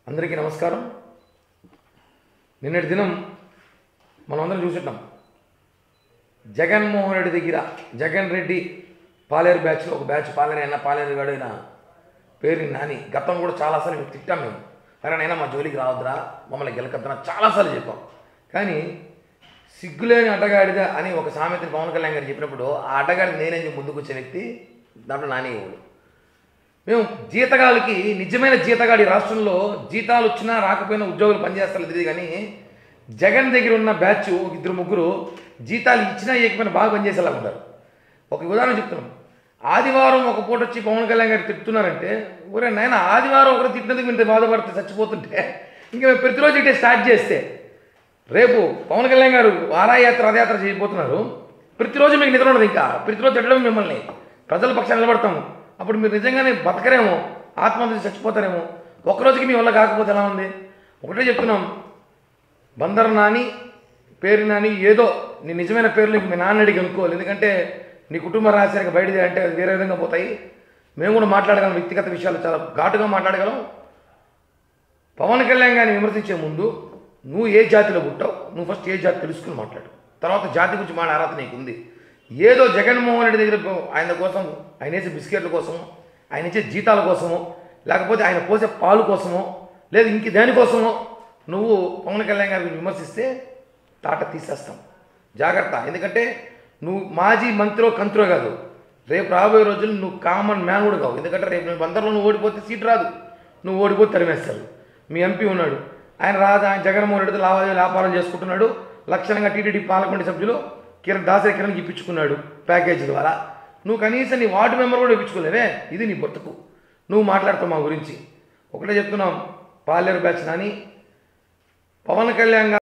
అందరికీ నమస్కారం నిన్నటి దినం మనమందరం చూసుంటాం జగన్మోహన్ రెడ్డి దగ్గర జగన్ రెడ్డి పాలేరు బ్యాచ్లో ఒక బ్యాచ్ పాలేరు అయినా పాలేరు గడైన పేరు నాని గతం కూడా చాలాసార్లు మేము తిట్టాం మేము అరే నైనా మా జోలికి రావద్దురా మమ్మల్ని గెలకద్దురా చాలాసార్లు చెప్పాం కానీ సిగ్గులేని అడ్డగాడిద అని ఒక సామెత పవన్ కళ్యాణ్ గారు చెప్పినప్పుడు ఆ అడ్డగాడి నేనే ముందుకు వచ్చే వ్యక్తి దాంట్లో నాని ఎవడు మేము జీతగాళ్ళకి నిజమైన జీతగాడి రాష్ట్రంలో జీతాలు వచ్చినా రాకపోయినా ఉద్యోగులు పనిచేస్తారు తెలియదు కానీ జగన్ దగ్గర ఉన్న బ్యాచ్ ఒక ఇద్దరు ముగ్గురు జీతాలు ఇచ్చినా ఇవ్వకపోయినా బాగా పనిచేసేలా ఉంటారు ఒక ఉదాహరణ చెప్తున్నాం ఆదివారం ఒక పూట వచ్చి పవన్ కళ్యాణ్ గారు తిట్టున్నారంటే ఊరే నాయన ఆదివారం ఒకరు తిట్టినందుకు ఇంత బాధపడితే చచ్చిపోతుంటే ఇంకా మేము ప్రతిరోజు ఇటే స్టార్ట్ చేస్తే రేపు పవన్ కళ్యాణ్ గారు వారాయాత్ర రథయాత్ర చేయబోతున్నారు ప్రతిరోజు మీకు నిద్ర ఉండదు ఇంకా ప్రతిరోజు తిట్టడం మిమ్మల్ని ప్రజల పక్షాన్ని నిలబడతాము అప్పుడు మీరు నిజంగానే బతకరేమో ఆత్మహత్య చచ్చిపోతారేమో ఒక్కరోజుకి మీ వల్ల కాకపోతే ఎలా ఉంది ఒకటే చెప్తున్నాం బందర్ నాని పేరు నాని ఏదో నీ నిజమైన పేర్లు మీ నాన్న అడిగి అనుకోవాలి ఎందుకంటే నీ కుటుంబ రహస్యానికి బయటది అంటే అది వేరే విధంగా పోతాయి మేము కూడా మాట్లాడగలం వ్యక్తిగత విషయాలు చాలా ఘాటుగా మాట్లాడగలం పవన్ కళ్యాణ్ గారిని విమర్శించే ముందు నువ్వు ఏ జాతిలో పుట్టావు నువ్వు ఫస్ట్ ఏ జాతి తెలుసుకుని మాట్లాడు తర్వాత జాతి గురించి మాట్లాడే అర్హత నీకు ఉంది ఏదో జగన్మోహన్ రెడ్డి దగ్గర ఆయన కోసం ఆయన వేసే బిస్కెట్ల కోసమో ఆయన ఇచ్చే జీతాల కోసమో లేకపోతే ఆయన పోసే పాలు కోసమో లేదు ఇంక దేనికోసమో నువ్వు పవన్ కళ్యాణ్ గారిని విమర్శిస్తే తాట తీసేస్తాం జాగ్రత్త ఎందుకంటే నువ్వు మాజీ మంత్రో కంత్రో కాదు రేపు రాబోయే రోజులు నువ్వు కామన్ మ్యాన్ కూడా కావు ఎందుకంటే రేపు నువ్వు బందర్లో నువ్వు ఓడిపోతే సీట్ రాదు నువ్వు ఓడిపోతే తరిమేస్తారు మీ ఎంపీ ఉన్నాడు ఆయన రాజు ఆయన జగన్మోహన్ రెడ్డితో లావాదేవీ వ్యాపారం చేసుకుంటున్నాడు లక్షణంగా టీటీడీ పాలకొండ సభ్యులు కిరణ్ దాసరి కిరణ్కి ఇప్పించుకున్నాడు ప్యాకేజీ ద్వారా నువ్వు కనీసం నీ వార్డు మెంబర్ కూడా ఇప్పించుకోలేవే ఇది నీ బతుకు నువ్వు మాట్లాడుతావు మా గురించి ఒకటే చెప్తున్నాం పాలేరు బ్యాచ్ నాని పవన్ కళ్యాణ్ గారు